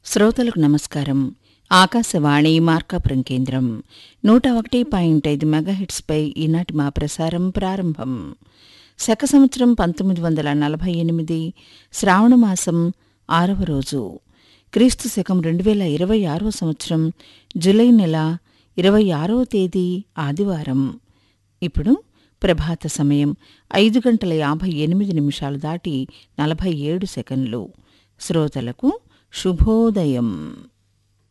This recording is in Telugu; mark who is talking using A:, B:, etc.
A: శ్రోతలకు నమస్కారం ఆకాశవాణి మార్కాపురం కేంద్రం నూట ఒకటి పాయింట్ ఐదు మెగాహిట్స్పై ఈనాటి మా ప్రసారం ప్రారంభం శక సంవత్సరం పంతొమ్మిది వందల నలభై ఎనిమిది శ్రావణమాసం ఆరవ రోజు క్రీస్తు శకం రెండు వేల ఇరవై ఆరో సంవత్సరం జులై నెల ఇరవై ఆరో తేదీ ఆదివారం ఇప్పుడు ప్రభాత సమయం ఐదు గంటల యాభై ఎనిమిది నిమిషాలు దాటి నలభై ఏడు సెకండ్లు శ్రోతలకు శుభోదయం